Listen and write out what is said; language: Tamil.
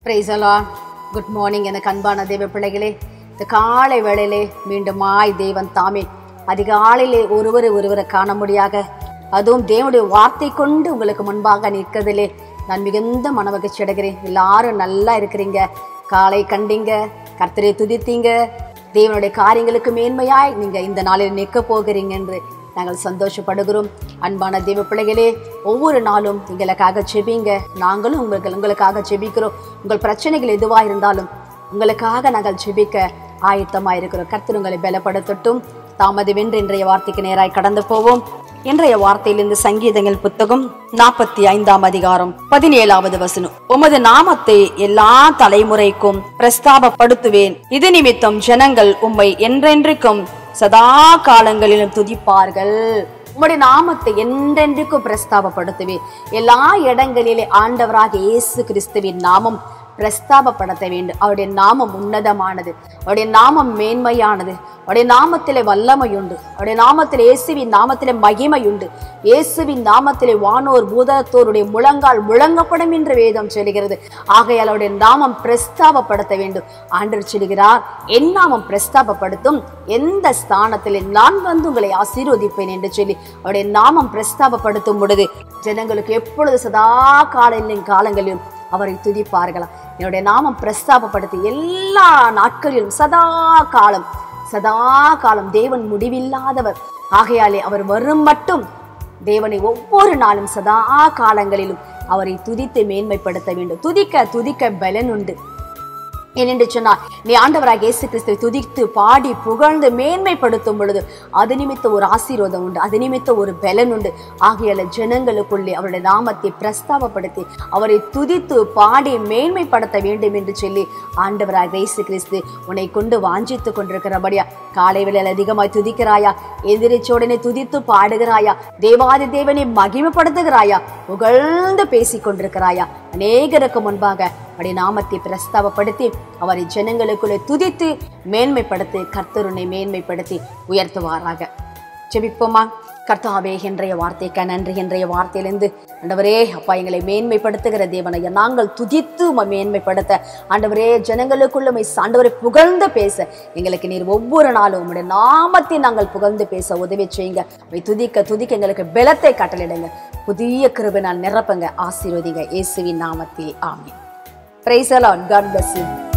பிரைசலா குட் மார்னிங் எனக்கு அன்பான தேவ பிள்ளைகளே இந்த காலை வேளையிலே மீண்டுமாய் தேவன் தாமே அதிகாலையிலே ஒருவரை ஒருவரை காண முடியாக அதுவும் தேவனுடைய வார்த்தை கொண்டு உங்களுக்கு முன்பாக நிற்கிறதிலே நான் மிகுந்த மனமகிழ்ச்சி அடைகிறேன் எல்லாரும் நல்லா இருக்கிறீங்க காலை கண்டீங்க கர்த்தரை துதித்தீங்க தேவனுடைய காரியங்களுக்கு மேன்மையாய் நீங்க இந்த நாளில் நிற்க போகிறீங்க என்று நாங்கள் சந்தோஷப்படுகிறோம் அன்பான தேவ பிள்ளைகளே ஒவ்வொரு நாளும் எங்களுக்காக செபிங்க நாங்களும் உங்களுக்கு உங்களுக்காக செபிக்கிறோம் உங்கள் பிரச்சனைகள் எதுவாக இருந்தாலும் உங்களுக்காக நாங்கள் செபிக்க ஆயத்தமாக இருக்கிறோம் கர்த்தர் உங்களை பலப்படுத்தட்டும் தாமதவென்று இன்றைய வார்த்தைக்கு நேராய் கடந்து போவோம் இன்றைய வார்த்தையிலிருந்து சங்கீதங்கள் புத்தகம் நாற்பத்தி ஐந்தாம் அதிகாரம் பதினேழாவது வசனம் உமது நாமத்தை எல்லா தலைமுறைக்கும் பிரஸ்தாபப்படுத்துவேன் இது நிமித்தம் ஜனங்கள் உம்மை என்றென்றைக்கும் சதா காலங்களிலும் துதிப்பார்கள் உம்முடைய நாமத்தை என்றென்றைக்கும் பிரஸ்தாபப்படுத்துவேன் எல்லா இடங்களிலே ஆண்டவராக இயேசு கிறிஸ்துவின் நாமம் பிரஸ்தாபப்படுத்த வேண்டும் அவருடைய நாமம் உன்னதமானது அவருடைய நாமம் மேன்மையானது அவருடைய நாமத்திலே வல்லமை உண்டு அவருடைய நாமத்திலே இயேசுவின் நாமத்திலே மகிமை உண்டு இயேசுவின் நாமத்திலே வானோர் பூதத்தோருடைய முழங்கால் முழங்கப்படும் என்று வேதம் சொல்கிறது ஆகையால் அவருடைய நாமம் பிரஸ்தாபப்படுத்த வேண்டும் ஆண்டவர் சொல்கிறார் என் நாமம் பிரஸ்தாபப்படுத்தும் எந்த ஸ்தானத்திலே நான் வந்து உங்களை ஆசீர்வதிப்பேன் என்று சொல்லி அவருடைய நாமம் பிரஸ்தாபப்படுத்தும் பொழுது ஜனங்களுக்கு எப்பொழுது சதா காலையிலும் காலங்களிலும் அவரை துதிப்பார்களாம் என்னுடைய நாமம் பிரஸ்தாபப்படுத்தி எல்லா நாட்களிலும் சதா காலம் சதா காலம் தேவன் முடிவில்லாதவர் ஆகையாலே அவர் வரும் மட்டும் தேவனை ஒவ்வொரு நாளும் சதா காலங்களிலும் அவரை துதித்து மேன்மைப்படுத்த வேண்டும் துதிக்க துதிக்க பலன் உண்டு ஏனென்று சொன்னால் நீ ஆண்டவராக இயேசு கிறிஸ்துவை துதித்து பாடி புகழ்ந்து மேன்மைப்படுத்தும் பொழுது அது நிமித்த ஒரு ஆசீர்வாதம் உண்டு அது நிமித்த ஒரு பலன் உண்டு ஆகிய ஜனங்களுக்குள்ளே அவருடைய நாமத்தை பிரஸ்தாபப்படுத்தி அவரை துதித்து பாடி மேன்மைப்படுத்த வேண்டும் என்று சொல்லி ஆண்டவராக இயேசு கிறிஸ்து உன்னை கொண்டு வாஞ்சித்து கொண்டிருக்கிறபடியா காலை வேளையில் அதிகமாய் துதிக்கிறாயா எதிரிச்ச உடனே துதித்து பாடுகிறாயா தேவாதி தேவனை மகிமைப்படுத்துகிறாயா புகழ்ந்து பேசிக் கொண்டிருக்கிறாயா அநேகருக்கு முன்பாக அவருடைய நாமத்தை பிரஸ்தாபப்படுத்தி அவரை ஜனங்களுக்குள்ளே துதித்து மேன்மைப்படுத்தி கர்த்தருனை மேன்மைப்படுத்தி உயர்த்துவாராக ஜெபிப்போமா கர்த்தாவே இன்றைய வார்த்தைக்கு நன்றி இன்றைய வார்த்தையிலிருந்து ஆண்டவரே அப்பா எங்களை மேன்மைப்படுத்துகிற தேவனையா நாங்கள் துதித்து உம்மை மேன்மைப்படுத்த ஆண்டவரே ஜனங்களுக்குள்ள உம்மை ஆண்டவரை புகழ்ந்து பேச எங்களுக்கு நீர் ஒவ்வொரு நாளும் உம்முடைய நாமத்தை நாங்கள் புகழ்ந்து பேச உதவி செய்யுங்க உம்மை துதிக்க துதிக்க எங்களுக்கு பலத்தை கட்டளிடுங்க புதிய கிருபை நான் நிரப்புங்க ஆசீர்வதிங்க இயேசுவின் நாமத்தில் ஆமென் Praise the Lord. God bless you.